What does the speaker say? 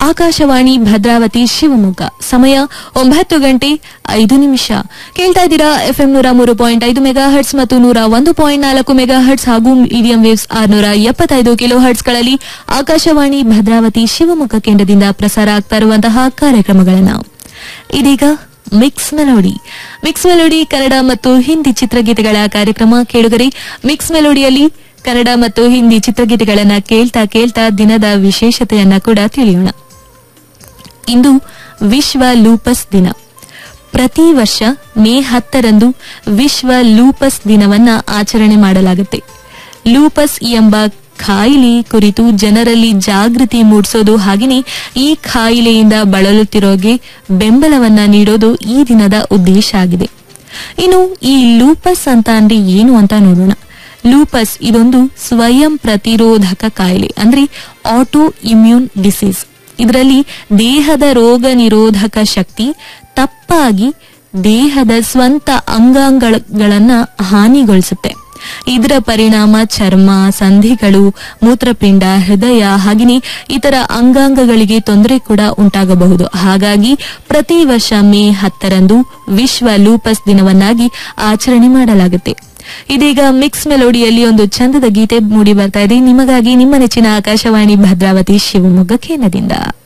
ಆಕಾಶವಾಣಿ ಭದ್ರಾವತಿ ಶಿವಮೊಗ್ಗ ಸಮಯ ಒಂಬತ್ತು ಗಂಟೆ ಐದು ನಿಮಿಷ ಕೇಳ್ತಾ ಇದ್ದೀರಾ ಎಫ್ಎಂ ನೂರ ಮೂರು ಪಾಯಿಂಟ್ ಐದು ಮೆಗಾ ಹರ್ಟ್ಸ್ ಮತ್ತು ನೂರ ಒಂದು ಪಾಯಿಂಟ್ ನಾಲ್ಕು ಮೆಗಾ ಹರ್ಟ್ಸ್ ಹಾಗೂ ಮೀಡಿಯಂ ವೇವ್ಸ್ ಆರ್ನೂರ ಎಪ್ಪತ್ತೈದು ಕಿಲೋ ಹರ್ಟ್ಸ್ಗಳಲ್ಲಿ ಆಕಾಶವಾಣಿ ಭದ್ರಾವತಿ ಶಿವಮೊಗ್ಗ ಕೇಂದ್ರದಿಂದ ಪ್ರಸಾರ ಆಗ್ತಾ ಇರುವಂತಹ ಕಾರ್ಯಕ್ರಮಗಳನ್ನು ಇದೀಗ mix melody mix melody Kannada ಮತ್ತು ಹಿಂದಿ ಚಿತ್ರಗೀತೆಗಳ ಕಾರ್ಯಕ್ರಮ ಕೇಳುಗರಿ ಮಿಕ್ಸ್ ಮೆಲೋಡಿಯಲ್ಲಿ ಕನ್ನಡ ಮತ್ತು ಹಿಂದಿ ಚಿತ್ರಗೀತೆಗಳನ್ನ ಕೇಳ್ತಾ ಕೇಳ್ತಾ ದಿನದ ವಿಶೇಷತೆಯನ್ನ ಕೂಡ ತಿಳಿಯೋಣ ಇಂದು ವಿಶ್ವ ಲೂಪಸ್ ದಿನ ಪ್ರತಿ ವರ್ಷ ಮೇ ಹತ್ತರಂದು ವಿಶ್ವ ಲೂಪಸ್ ದಿನವನ್ನ ಆಚರಣೆ ಮಾಡಲಾಗುತ್ತೆ ಲೂಪಸ್ ಎಂಬ ಖಾಯಿಲೆ ಕುರಿತು ಜನರಲ್ಲಿ ಜಾಗೃತಿ ಮೂಡಿಸೋದು ಹಾಗೆಯೇ ಈ ಖಾಯಿಲೆಯಿಂದ ಬಳಲುತ್ತಿರೋಗೆ ಬೆಂಬಲವನ್ನ ನೀಡೋದು ಈ ದಿನದ ಉದ್ದೇಶ ಆಗಿದೆ ಇನ್ನು ಈ ಲೂಪಸ್ ಅಂತ ಅಂದ್ರೆ ಏನು ಅಂತ ನೋಡೋಣ ಲೂಪಸ್ ಇದೊಂದು ಸ್ವಯಂ ಪ್ರತಿರೋಧಕ ಕಾಯಿಲೆ ಅಂದ್ರೆ ಆಟೋ ಇಮ್ಯೂನ್ ಡಿಸೀಸ್ ಇದರಲ್ಲಿ ದೇಹದ ರೋಗ ನಿರೋಧಕ ಶಕ್ತಿ ತಪ್ಪಾಗಿ ದೇಹದ ಸ್ವಂತ ಅಂಗಾಂಗಗಳನ್ನ ಹಾನಿಗೊಳಿಸುತ್ತೆ ಇದರ ಪರಿಣಾಮ ಚರ್ಮ ಸಂಧಿಗಳು ಮೂತ್ರಪಿಂಡ ಹೃದಯ ಹಾಗೆಯೇ ಇತರ ಅಂಗಾಂಗಗಳಿಗೆ ತೊಂದರೆ ಕೂಡ ಉಂಟಾಗಬಹುದು ಹಾಗಾಗಿ ಪ್ರತಿ ವರ್ಷ ಮೇ ಹತ್ತರಂದು ವಿಶ್ವ ಲೂಪಸ್ ದಿನವನ್ನಾಗಿ ಆಚರಣೆ ಮಾಡಲಾಗುತ್ತೆ ಇದೀಗ ಮಿಕ್ಸ್ ಮೆಲೋಡಿಯಲ್ಲಿ ಒಂದು ಚಂದದ ಗೀತೆ ಮೂಡಿ ಬರ್ತಾ ಇದೆ ನಿಮಗಾಗಿ ನಿಮ್ಮ ನೆಚ್ಚಿನ ಆಕಾಶವಾಣಿ ಭದ್ರಾವತಿ ಶಿವಮೊಗ್ಗ ಕೇಂದ್ರದಿಂದ